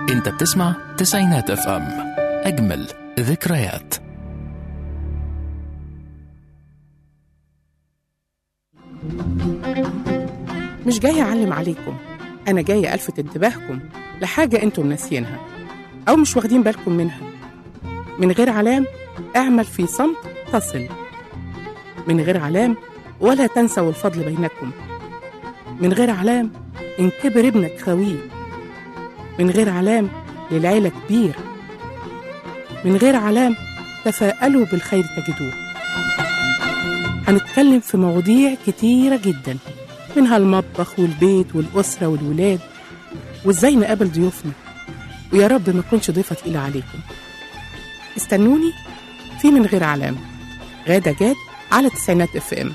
انت بتسمع تسعينات اف ام اجمل ذكريات مش جاية أعلم عليكم أنا جاية ألفت انتباهكم لحاجة أنتم ناسيينها أو مش واخدين بالكم منها من غير علام اعمل في صمت تصل من غير علام ولا تنسوا الفضل بينكم من غير علام إن كبر ابنك خويه من غير علام للعيلة كبير من غير علام تفاءلوا بالخير تجدوه هنتكلم في مواضيع كتيرة جدا منها المطبخ والبيت والأسرة والولاد وإزاي نقابل ضيوفنا ويا رب ما تكونش ضيفة تقيلة عليكم استنوني في من غير علام غادة جاد على تسعينات اف ام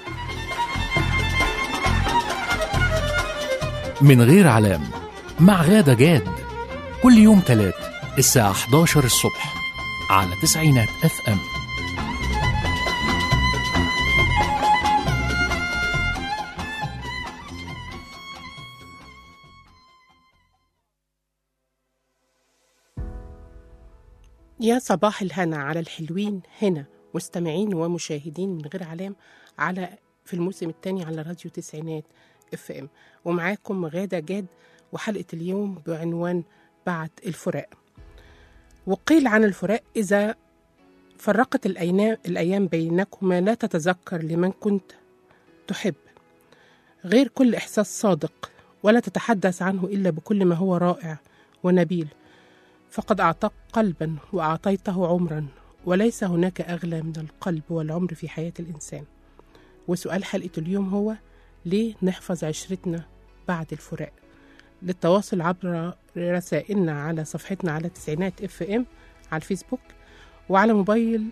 من غير علام مع غادة جاد كل يوم تلات الساعة 11 الصبح على تسعينات اف ام يا صباح الهنا على الحلوين هنا مستمعين ومشاهدين من غير علام على في الموسم الثاني على راديو تسعينات اف ام ومعاكم غادة جاد وحلقة اليوم بعنوان بعد الفراق وقيل عن الفراق إذا فرقت الأينا- الأيام بينكما لا تتذكر لمن كنت تحب غير كل إحساس صادق ولا تتحدث عنه إلا بكل ما هو رائع ونبيل فقد أعطاك قلبا وأعطيته عمرا وليس هناك أغلى من القلب والعمر في حياة الإنسان وسؤال حلقة اليوم هو ليه نحفظ عشرتنا بعد الفراق للتواصل عبر رسائلنا على صفحتنا على تسعينات اف ام على الفيسبوك وعلى موبايل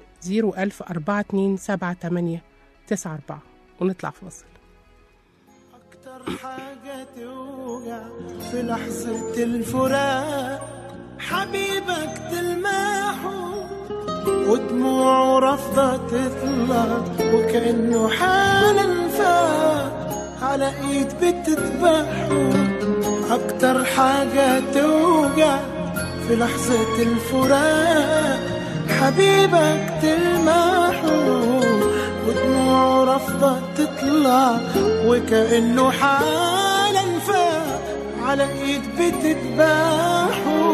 010427894 ونطلع فاصل أكتر حاجة توجع في لحظة الفراق حبيبك تلمحه ودموعه رافضة تطلع وكأنه حالا فات على ايد بتذبحه أكتر حاجة توجع في لحظة الفراق حبيبك تلمحه ودموعه رافضة تطلع وكأنه حالا فات على ايد بتذبحه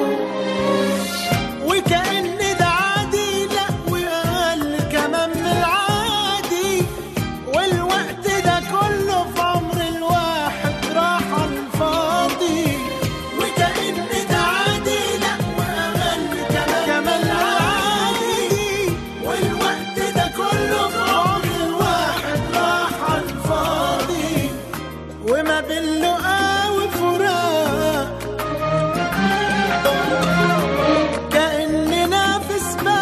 وكأن ده عادي لا وقال كمان من العادي والوقت ده كله في عمر الواحد راح على الفاضي وكأن ده عادي لا وقال كمان كمان العادي والوقت ده كله في عمر الواحد راح على الفاضي وما باللقا وفراق كأننا في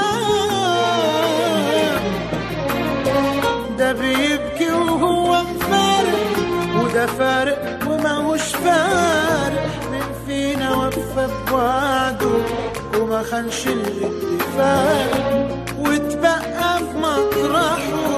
سباق ده بيبكي وهو مفارق وده فارق وماهوش فارق من فينا وفى بوعده وما خانش الاتفاق واتبقى في مطرحه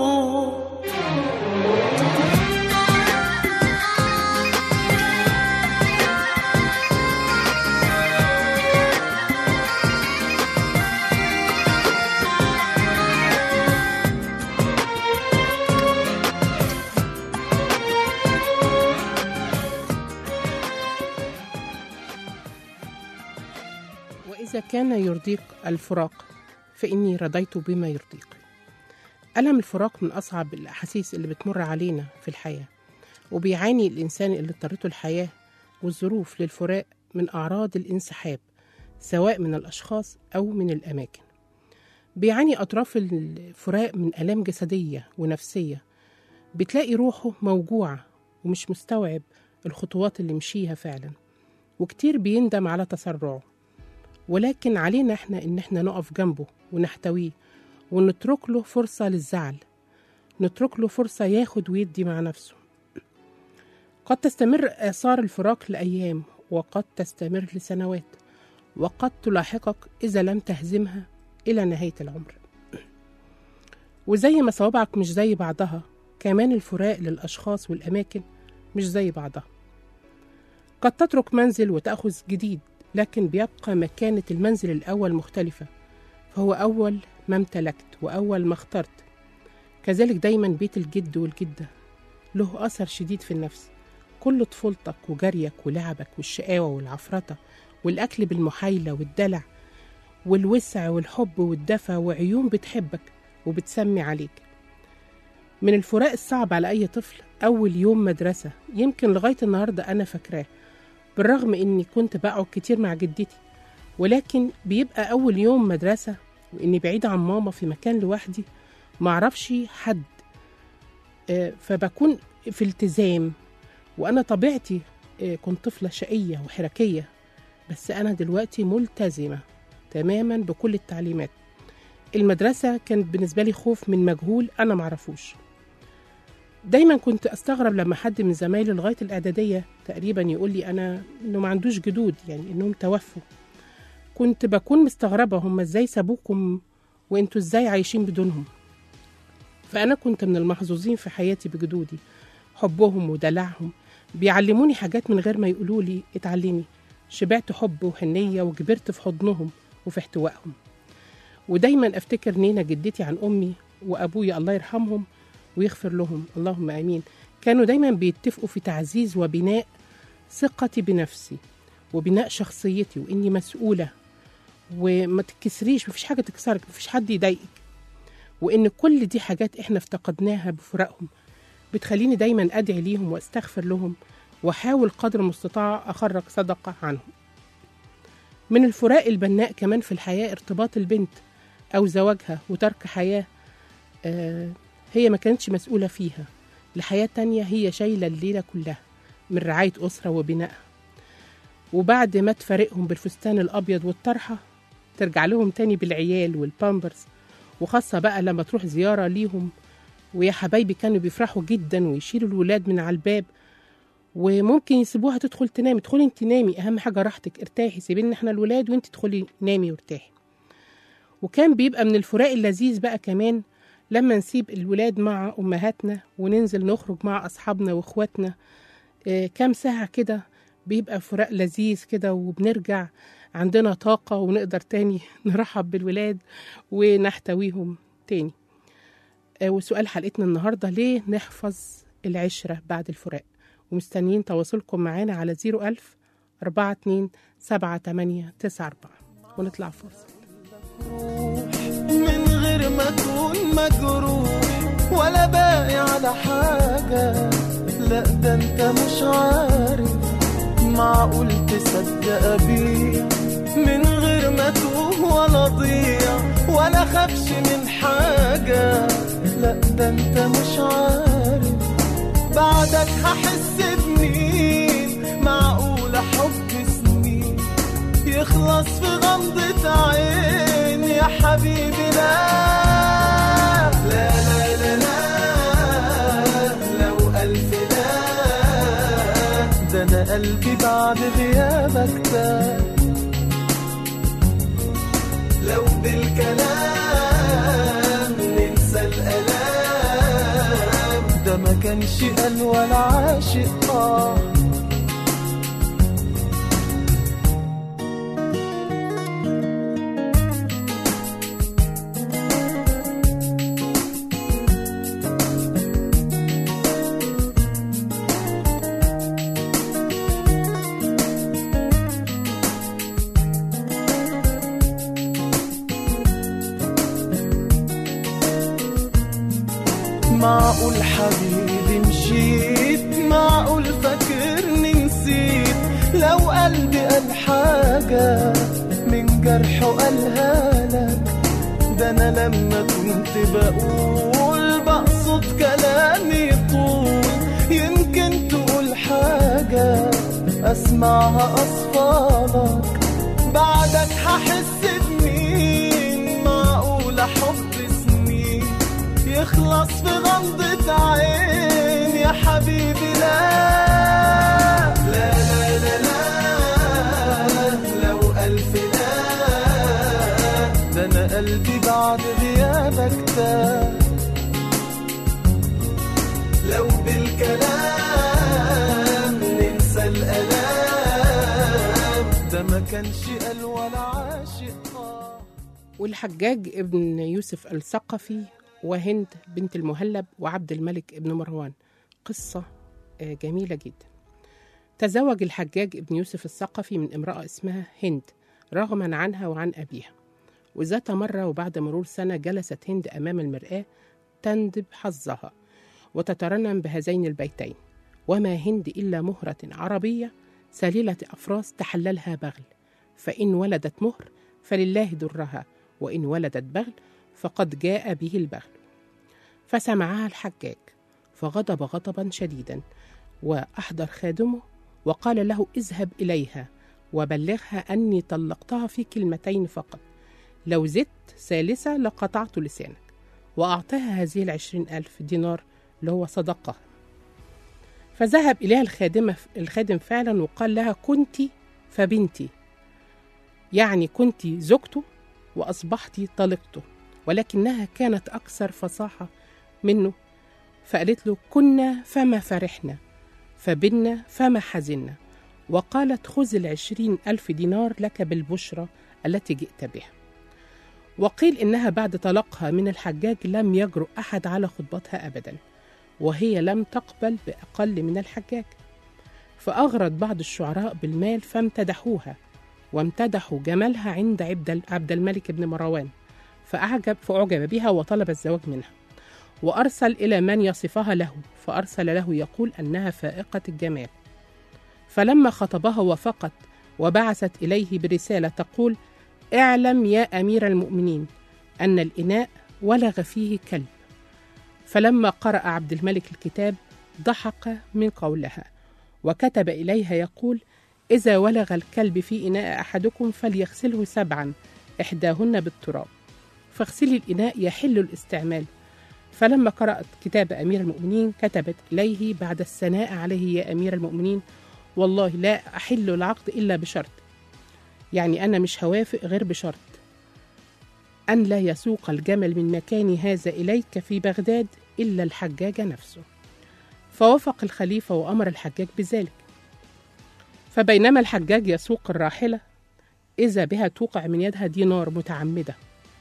وإذا كان يرضيك الفراق فإني رضيت بما يرضيك ألم الفراق من أصعب الأحاسيس اللي بتمر علينا في الحياة وبيعاني الإنسان اللي اضطرته الحياة والظروف للفراق من أعراض الانسحاب سواء من الأشخاص أو من الأماكن بيعاني أطراف الفراق من آلام جسدية ونفسية بتلاقي روحه موجوعة ومش مستوعب الخطوات اللي مشيها فعلا وكتير بيندم على تسرعه ولكن علينا احنا ان احنا نقف جنبه ونحتويه ونترك له فرصة للزعل نترك له فرصة ياخد ويدي مع نفسه قد تستمر آثار الفراق لأيام وقد تستمر لسنوات وقد تلاحقك إذا لم تهزمها إلى نهاية العمر وزي ما صوابعك مش زي بعضها كمان الفراق للأشخاص والأماكن مش زي بعضها قد تترك منزل وتأخذ جديد لكن بيبقى مكانة المنزل الأول مختلفة فهو أول ما امتلكت وأول ما اخترت كذلك دايما بيت الجد والجدة له أثر شديد في النفس كل طفولتك وجريك ولعبك والشقاوة والعفرطة والأكل بالمحايلة والدلع والوسع والحب والدفى وعيون بتحبك وبتسمي عليك من الفراق الصعب على أي طفل أول يوم مدرسة يمكن لغاية النهاردة أنا فاكراه بالرغم إني كنت بقعد كتير مع جدتي ولكن بيبقى أول يوم مدرسة وإني بعيدة عن ماما في مكان لوحدي معرفش حد آه، فبكون في التزام وأنا طبيعتي آه، كنت طفلة شقية وحركية بس أنا دلوقتي ملتزمة تماما بكل التعليمات المدرسة كانت بالنسبة لي خوف من مجهول أنا معرفوش دايما كنت أستغرب لما حد من زمايلي لغاية الإعدادية تقريبا يقول لي أنا إنه ما عندوش جدود يعني إنهم توفوا كنت بكون مستغربة هم إزاي سابوكم وإنتوا إزاي عايشين بدونهم فأنا كنت من المحظوظين في حياتي بجدودي حبهم ودلعهم بيعلموني حاجات من غير ما يقولوا لي اتعلمي شبعت حب وحنية وكبرت في حضنهم وفي احتوائهم ودايما افتكر نينا جدتي عن امي وابويا الله يرحمهم ويغفر لهم اللهم امين كانوا دايما بيتفقوا في تعزيز وبناء ثقتي بنفسي وبناء شخصيتي واني مسؤوله وما تتكسريش مفيش حاجه تكسرك مفيش حد يضايقك وان كل دي حاجات احنا افتقدناها بفراقهم بتخليني دايما ادعي ليهم واستغفر لهم واحاول قدر المستطاع اخرج صدقه عنهم من الفراق البناء كمان في الحياه ارتباط البنت او زواجها وترك حياه آه هي ما كانتش مسؤوله فيها لحياه تانية هي شايله الليله كلها من رعايه اسره وبنائها وبعد ما تفارقهم بالفستان الابيض والطرحه ترجع لهم تاني بالعيال والبامبرز وخاصه بقى لما تروح زياره ليهم ويا حبايبي كانوا بيفرحوا جدا ويشيلوا الولاد من على الباب وممكن يسيبوها تدخل تنام ادخلي انت نامي اهم حاجه راحتك ارتاحي سيبي لنا احنا الولاد وانت ادخلي نامي وارتاحي وكان بيبقى من الفراق اللذيذ بقى كمان لما نسيب الولاد مع امهاتنا وننزل نخرج مع اصحابنا واخواتنا آه، كام ساعه كده بيبقى فراق لذيذ كده وبنرجع عندنا طاقه ونقدر تاني نرحب بالولاد ونحتويهم تاني آه، وسؤال حلقتنا النهارده ليه نحفظ العشره بعد الفراق ومستنيين تواصلكم معانا على 01000 42 78 94 ونطلع فرصة من غير ما اكون مجروح ولا باقي على حاجة لا ده انت مش عارف معقول تصدق بيه من غير ما توه ولا ضيع ولا خافش من حاجة لا ده انت مش عارف بعدك هحس بمين معقول حب سنين يخلص في غمضة عين يا حبيبي لا لا لا لا لا لو ألف لا ده أنا قلبي بعد غيابك تاه لو بالكلام ننسى الألام ده ما كانش قال ولا عاشق آه معقول حبيبي مشيت معقول فاكرني نسيت لو قلبي قال حاجة من جرحه قالها لك ده أنا لما كنت بقول بقصد كلامي طول يمكن تقول حاجة أسمعها أصفالك بعدك هحس بمين معقول حب سنين يخلص في غمضة عين يا حبيبي لا لا لا لا لا لو ألف لا ده أنا قلبي بعد غيابك تاه لو بالكلام ننسى الألام ده ما كان كانش قال ولا عاشق آه والحجاج ابن يوسف الثقفي وهند بنت المهلب وعبد الملك ابن مروان قصة آه، جميلة جدا تزوج الحجاج ابن يوسف الثقفي من امرأة اسمها هند رغما عنها وعن أبيها وذات مرة وبعد مرور سنة جلست هند أمام المرآة تندب حظها وتترنم بهذين البيتين وما هند إلا مهرة عربية سليلة أفراس تحللها بغل فإن ولدت مهر فلله درها وإن ولدت بغل فقد جاء به البغل فسمعها الحجاج فغضب غضبا شديدا وأحضر خادمه وقال له اذهب إليها وبلغها أني طلقتها في كلمتين فقط لو زدت ثالثة لقطعت لسانك وأعطاها هذه العشرين ألف دينار اللي هو صدقة فذهب إليها الخادمة الخادم فعلا وقال لها كنت فبنتي يعني كنت زوجته وأصبحت طلقته ولكنها كانت أكثر فصاحة منه فقالت له كنا فما فرحنا فبنا فما حزنا وقالت خذ العشرين ألف دينار لك بالبشرى التي جئت بها وقيل إنها بعد طلاقها من الحجاج لم يجرؤ أحد على خطبتها أبدا وهي لم تقبل بأقل من الحجاج فأغرت بعض الشعراء بالمال فامتدحوها وامتدحوا جمالها عند عبد عبد الملك بن مروان فأعجب فأعجب بها وطلب الزواج منها وأرسل إلى من يصفها له فأرسل له يقول أنها فائقة الجمال فلما خطبها وفقت وبعثت إليه برسالة تقول اعلم يا أمير المؤمنين أن الإناء ولغ فيه كلب فلما قرأ عبد الملك الكتاب ضحك من قولها وكتب إليها يقول إذا ولغ الكلب في إناء أحدكم فليغسله سبعا إحداهن بالتراب فاغسلي الإناء يحل الاستعمال فلما قرأت كتاب أمير المؤمنين كتبت إليه بعد الثناء عليه يا أمير المؤمنين والله لا أحل العقد إلا بشرط يعني أنا مش هوافق غير بشرط أن لا يسوق الجمل من مكان هذا إليك في بغداد إلا الحجاج نفسه فوافق الخليفة وأمر الحجاج بذلك فبينما الحجاج يسوق الراحلة إذا بها توقع من يدها دينار متعمدة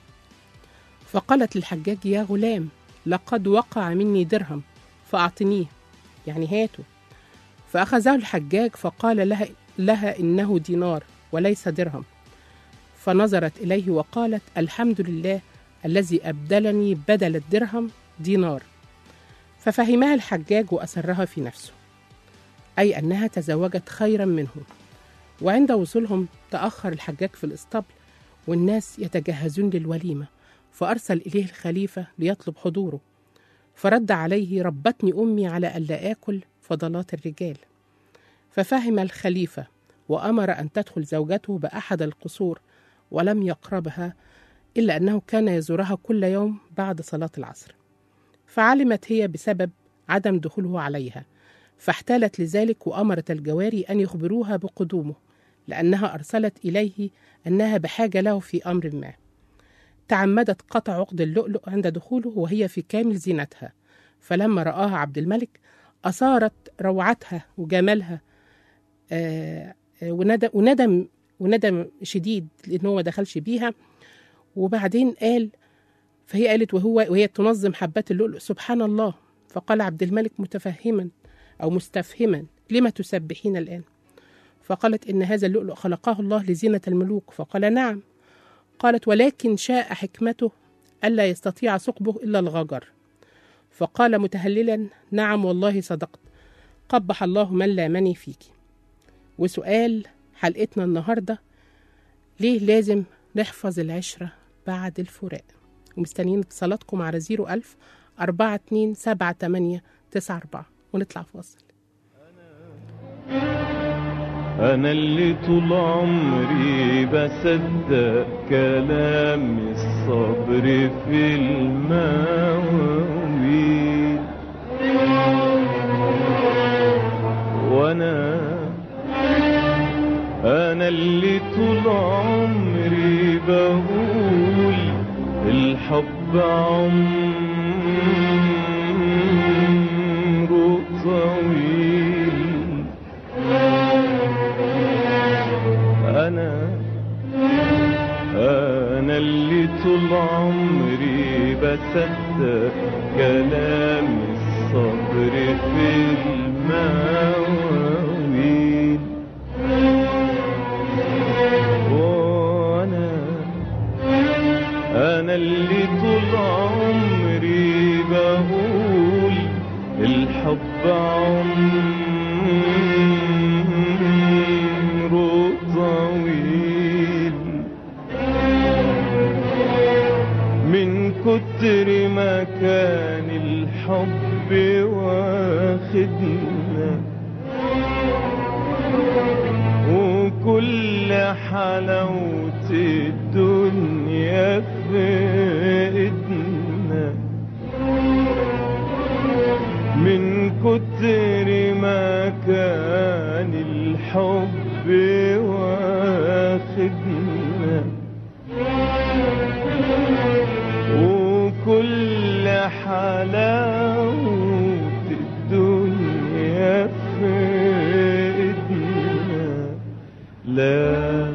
فقالت للحجاج يا غلام لقد وقع مني درهم فأعطنيه يعني هاته فأخذه الحجاج فقال لها, لها إنه دينار وليس درهم فنظرت إليه وقالت الحمد لله الذي أبدلني بدل الدرهم دينار ففهمها الحجاج وأسرها في نفسه أي أنها تزوجت خيرا منه وعند وصولهم تأخر الحجاج في الإسطبل والناس يتجهزون للوليمة فأرسل إليه الخليفة ليطلب حضوره فرد عليه ربتني أمي على ألا آكل فضلات الرجال ففهم الخليفة وأمر أن تدخل زوجته بأحد القصور ولم يقربها إلا أنه كان يزورها كل يوم بعد صلاة العصر فعلمت هي بسبب عدم دخوله عليها فاحتالت لذلك وأمرت الجواري أن يخبروها بقدومه لأنها أرسلت إليه أنها بحاجة له في أمر ما تعمدت قطع عقد اللؤلؤ عند دخوله وهي في كامل زينتها فلما رآها عبد الملك أثارت روعتها وجمالها آه وندم وندم وندم شديد لأن هو ما دخلش بيها وبعدين قال فهي قالت وهو وهي تنظم حبات اللؤلؤ سبحان الله فقال عبد الملك متفهما أو مستفهما لما تسبحين الآن فقالت إن هذا اللؤلؤ خلقه الله لزينة الملوك فقال نعم قالت ولكن شاء حكمته ألا يستطيع ثقبه إلا الغجر فقال متهللا نعم والله صدقت قبح الله من لامني فيك وسؤال حلقتنا النهاردة ليه لازم نحفظ العشرة بعد الفراق ومستنيين اتصالاتكم على 01000 42 78 94 ونطلع فاصل أنا اللي طول عمري بصدق كلام الصبر في المواويل وأنا أنا اللي طول عمري بقول الحب عمره طويل أنا بصدق كلام الصبر في المواويل وانا انا اللي طول عمري بقول الحب عمره طويل من كتر ما كان الحب واخدنا وكل حلاوة الدنيا في ايدنا من كتر ما كان الحب واخدنا وكل حلاوة الدنيا في ايدنا لا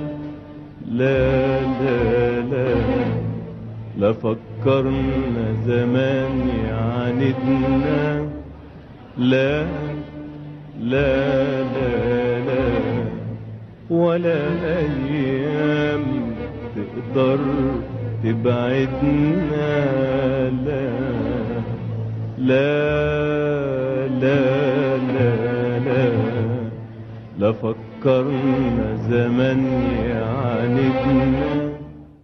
لا لا لا لا فكرنا زمان يعاندنا لا لا لا لا ولا أيام تقدر تبعدنا لا لا لا لا لا لا فكرنا زمان يعاندنا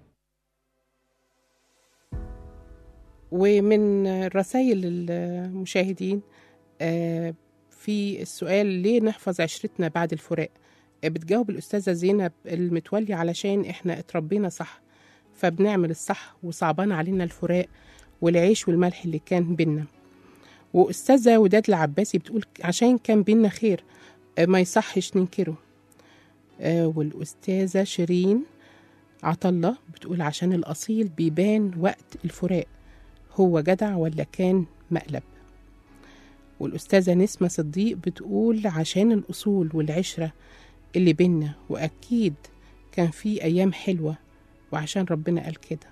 ومن رسائل المشاهدين آه، في السؤال ليه نحفظ عشرتنا بعد الفراق آه، بتجاوب الأستاذة زينب المتولي علشان إحنا اتربينا صح فبنعمل الصح وصعبان علينا الفراق والعيش والملح اللي كان بينا وأستاذة وداد العباسي بتقول عشان كان بينا خير آه، ما يصحش ننكره آه، والأستاذة شيرين عطلة بتقول عشان الأصيل بيبان وقت الفراق هو جدع ولا كان مقلب والأستاذة نسمة صديق بتقول عشان الأصول والعشرة اللي بينا وأكيد كان في أيام حلوة وعشان ربنا قال كده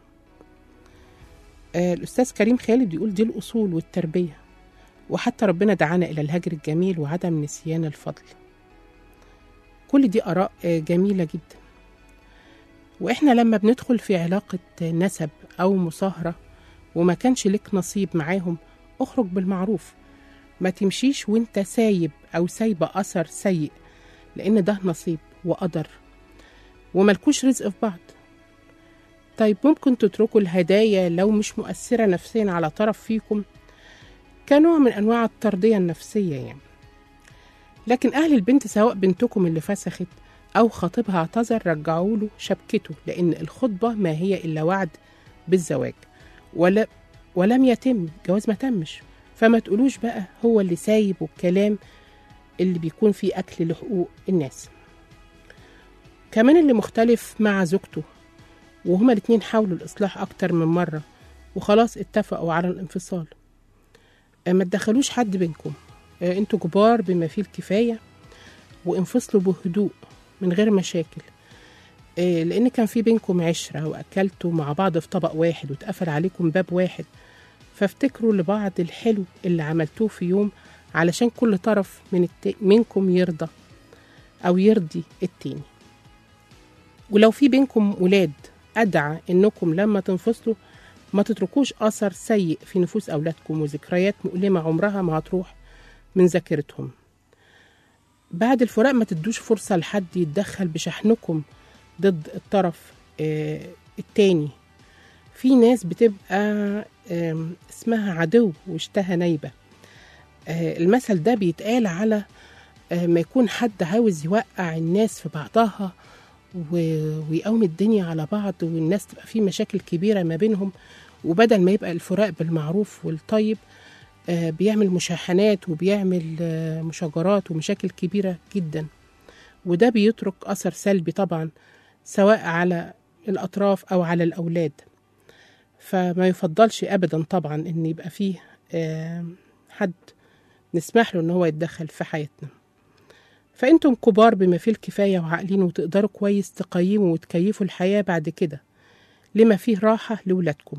آه الأستاذ كريم خالد بيقول دي الأصول والتربية وحتى ربنا دعانا إلى الهجر الجميل وعدم نسيان الفضل كل دي آراء آه جميلة جدا وإحنا لما بندخل في علاقة نسب أو مصاهرة وما كانش لك نصيب معاهم اخرج بالمعروف ما تمشيش وانت سايب أو سايبة أثر سيء لأن ده نصيب وقدر وملكوش رزق في بعض طيب ممكن تتركوا الهدايا لو مش مؤثرة نفسيا على طرف فيكم كنوع من أنواع الترضية النفسية يعني لكن أهل البنت سواء بنتكم اللي فسخت أو خطيبها اعتذر رجعوا له شبكته لأن الخطبة ما هي إلا وعد بالزواج ولا ولم يتم جواز ما تمش فما تقولوش بقى هو اللي سايب والكلام اللي بيكون فيه أكل لحقوق الناس كمان اللي مختلف مع زوجته وهما الاتنين حاولوا الإصلاح أكتر من مرة وخلاص اتفقوا على الانفصال آه، ما تدخلوش حد بينكم آه، انتوا كبار بما فيه الكفاية وانفصلوا بهدوء من غير مشاكل آه، لأن كان في بينكم عشرة وأكلتوا مع بعض في طبق واحد واتقفل عليكم باب واحد فافتكروا لبعض الحلو اللي عملتوه في يوم علشان كل طرف من الت... منكم يرضى أو يرضي التاني ولو في بينكم ولاد أدعى إنكم لما تنفصلوا ما تتركوش أثر سيء في نفوس أولادكم وذكريات مؤلمة عمرها ما هتروح من ذاكرتهم بعد الفراق ما تدوش فرصة لحد يتدخل بشحنكم ضد الطرف آه، التاني في ناس بتبقى آم، اسمها عدو واشتهى نايبة آه، المثل ده بيتقال على آه، ما يكون حد عاوز يوقع الناس في بعضها و- ويقوم الدنيا على بعض والناس تبقى في مشاكل كبيرة ما بينهم وبدل ما يبقى الفراق بالمعروف والطيب آه، بيعمل مشاحنات وبيعمل آه، مشاجرات ومشاكل كبيرة جدا وده بيترك أثر سلبي طبعا سواء على الأطراف أو على الأولاد فما يفضلش أبدا طبعا إن يبقى فيه آه، حد نسمح له إن هو يتدخل في حياتنا فأنتم كبار بما فيه الكفاية وعاقلين وتقدروا كويس تقيموا وتكيفوا الحياة بعد كده لما فيه راحة لولادكم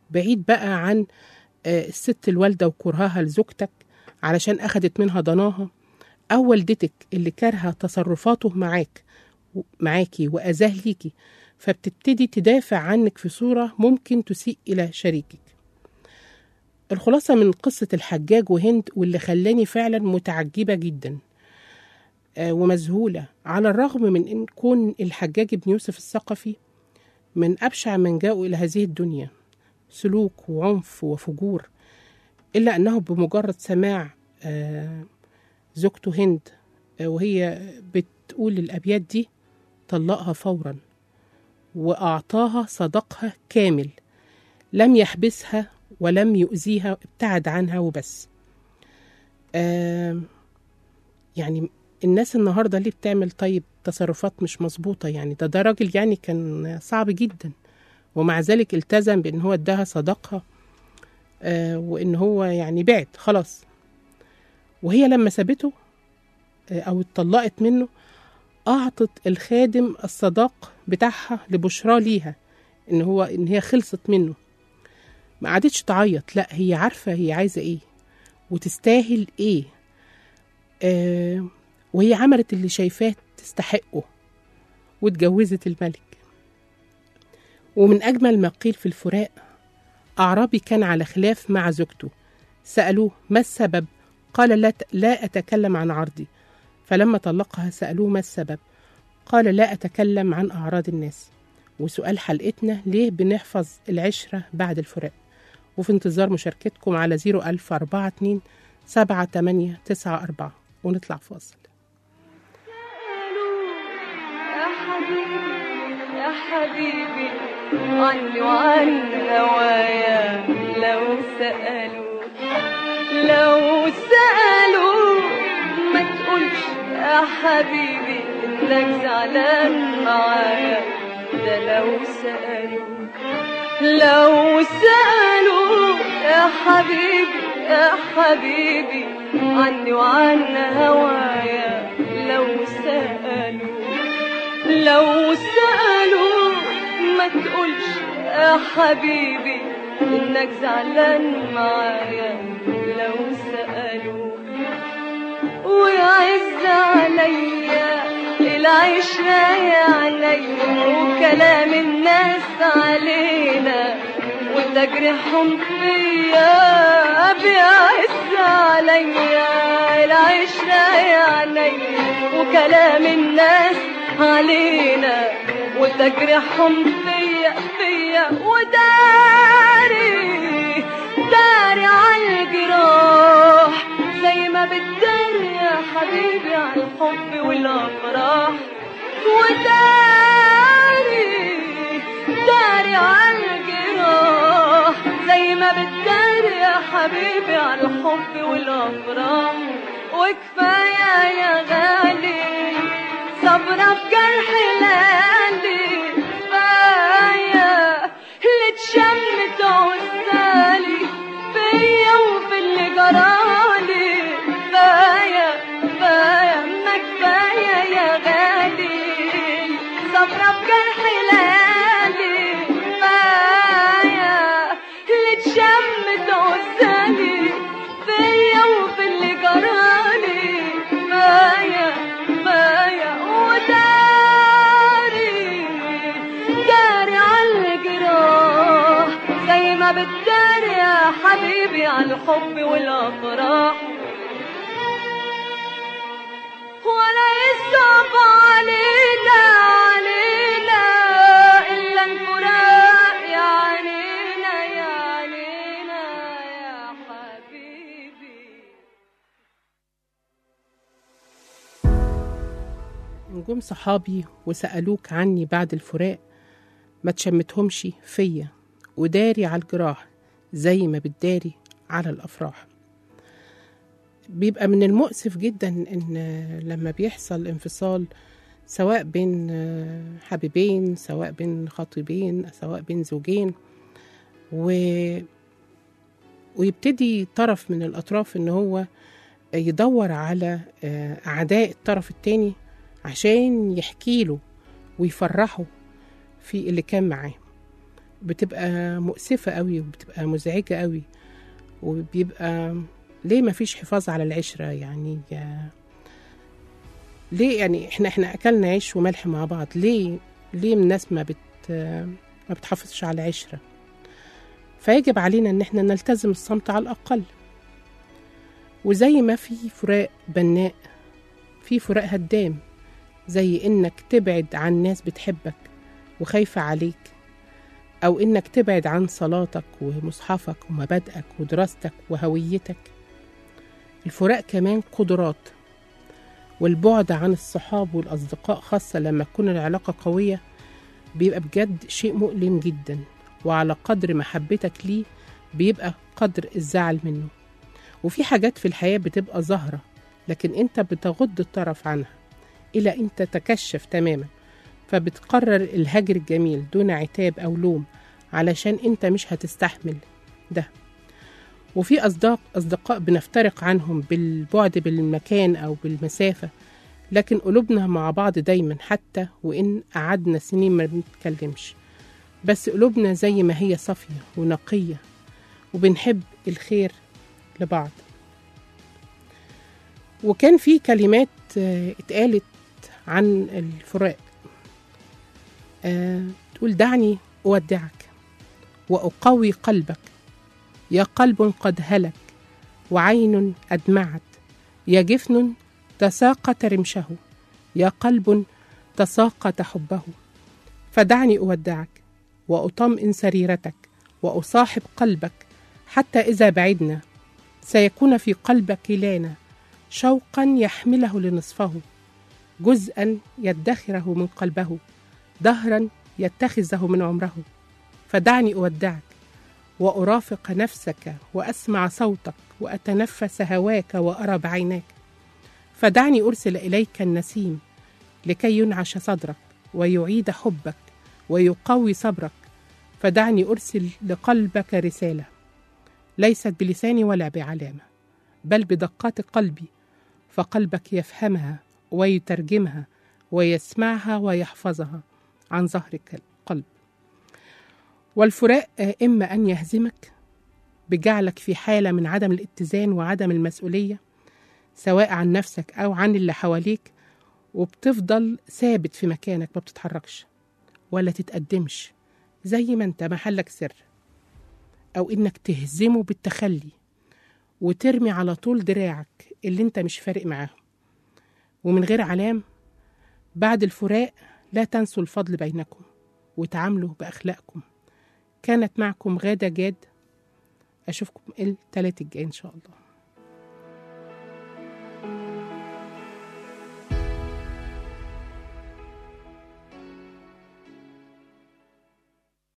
بعيد بقى عن آه، الست الوالدة وكرهها لزوجتك علشان أخدت منها ضناها أو والدتك اللي كارهة تصرفاته معاك معاكي وأذاه ليكي فبتبتدي تدافع عنك في صورة ممكن تسيء إلى شريكك الخلاصة من قصة الحجاج وهند واللي خلاني فعلا متعجبة جدا آه، ومذهولة على الرغم من إن كون الحجاج بن يوسف الثقفي من أبشع من جاءوا إلى هذه الدنيا سلوك وعنف وفجور إلا أنه بمجرد سماع آه، زوجته هند آه، وهي بتقول الأبيات دي طلقها فورا وأعطاها صدقها كامل لم يحبسها ولم يؤذيها ابتعد عنها وبس آم، يعني الناس النهاردة اللي بتعمل طيب تصرفات مش مظبوطة يعني ده ده راجل يعني كان صعب جدا ومع ذلك التزم بأن هو اداها صدقها آه وأن هو يعني بعد خلاص وهي لما سابته آه أو اتطلقت منه أعطت الخادم الصداق بتاعها لبشرى ليها إن هو إن هي خلصت منه ما قعدتش تعيط لا هي عارفة هي عايزة إيه وتستاهل إيه آه وهي عملت اللي شايفاه تستحقه واتجوزت الملك ومن أجمل ما قيل في الفراق أعرابي كان على خلاف مع زوجته سألوه ما السبب قال لا, لا أتكلم عن عرضي فلما طلقها سألوه ما السبب قال لا أتكلم عن أعراض الناس وسؤال حلقتنا ليه بنحفظ العشرة بعد الفراق وفي انتظار مشاركتكم على 01042 7894 ونطلع فاصل يا حبيبي يا حبيبي عني وعن هوايا لو سألوا لو سألوا ما تقولش يا حبيبي انك زعلان معايا ده لو سألوا لو سألوا يا حبيبي يا حبيبي عني وعن هوايا لو سألوا لو سألوا ما تقولش يا حبيبي انك زعلان معايا لو سألوا ويعز عليا العشرة يا عليا وكلام الناس علينا وتجريحهم فيا بيعز عليا العشرة يا عليا وكلام الناس علينا وتجريحهم فيا فيا وداري داري عالجراح زي ما بتداري يا حبيبي على الحب والافراح وداري داري عالجراح زي ما بتداري يا حبيبي على الحب والافراح وكفايه يا غالي صبرة في جرح ليالي كفايه اللي اتشمت عزالي فيا وفي اللي جرالي كفايه كفايه ما كفايه يا غالي صبرة في جرح ليالي كفايه اللي اتشمت عزالي فيا وفي اللي جرالي كفايه كفايه وداري داري عالجراح زي ما بتداري يا حبيبي على الحب والافراح ولا يصعب علينا علينا الا الفراق يا علينا يا علينا يا حبيبي نجوم صحابي وسألوك عني بعد الفراق ما تشمتهمش فيا وداري على الجراح زي ما بتداري على الأفراح بيبقى من المؤسف جدا إن لما بيحصل انفصال سواء بين حبيبين سواء بين خطيبين سواء بين زوجين و... ويبتدي طرف من الأطراف إن هو يدور على أعداء الطرف التاني عشان يحكي له ويفرحه في اللي كان معاه بتبقى مؤسفة قوي وبتبقى مزعجة قوي وبيبقى ليه ما فيش حفاظ على العشرة يعني يا- ليه يعني احنا احنا اكلنا عيش وملح مع بعض ليه ليه الناس ما بت ما بتحافظش على العشرة فيجب علينا ان احنا نلتزم الصمت على الاقل وزي ما في فراق بناء في فراق هدام زي انك تبعد عن ناس بتحبك وخايفة عليك أو إنك تبعد عن صلاتك ومصحفك ومبادئك ودراستك وهويتك الفراق كمان قدرات والبعد عن الصحاب والأصدقاء خاصة لما تكون العلاقة قوية بيبقى بجد شيء مؤلم جدا وعلى قدر محبتك ليه بيبقى قدر الزعل منه وفي حاجات في الحياة بتبقى ظاهرة لكن انت بتغض الطرف عنها إلى أن تتكشف تماما فبتقرر الهجر الجميل دون عتاب أو لوم علشان انت مش هتستحمل ده وفي أصداق أصدقاء بنفترق عنهم بالبعد بالمكان أو بالمسافة لكن قلوبنا مع بعض دايما حتى وإن قعدنا سنين ما بنتكلمش بس قلوبنا زي ما هي صافية ونقية وبنحب الخير لبعض وكان في كلمات آه، اتقالت عن الفراق آه، تقول دعني أودعك وأقوي قلبك يا قلب قد هلك وعين أدمعت يا جفن تساقط رمشه يا قلب تساقط حبه فدعني أودعك وأطمئن سريرتك وأصاحب قلبك حتى إذا بعدنا سيكون في قلبك لنا شوقا يحمله لنصفه جزءا يدخره من قلبه دهرا يتخذه من عمره فدعني أودعك وأرافق نفسك وأسمع صوتك وأتنفس هواك وأرى بعيناك فدعني أرسل إليك النسيم لكي ينعش صدرك ويعيد حبك ويقوي صبرك فدعني أرسل لقلبك رسالة ليست بلساني ولا بعلامة بل بدقات قلبي فقلبك يفهمها ويترجمها ويسمعها ويحفظها عن ظهر القلب والفراق آه، إما أن يهزمك بجعلك في حالة من عدم الاتزان وعدم المسؤولية سواء عن نفسك أو عن اللي حواليك وبتفضل ثابت في مكانك ما بتتحركش ولا تتقدمش زي ما انت محلك سر أو إنك تهزمه بالتخلي وترمي على طول دراعك اللي انت مش فارق معاهم ومن غير علام بعد الفراق لا تنسوا الفضل بينكم وتعاملوا بأخلاقكم كانت معكم غادة جاد أشوفكم التلات الجاي إن شاء الله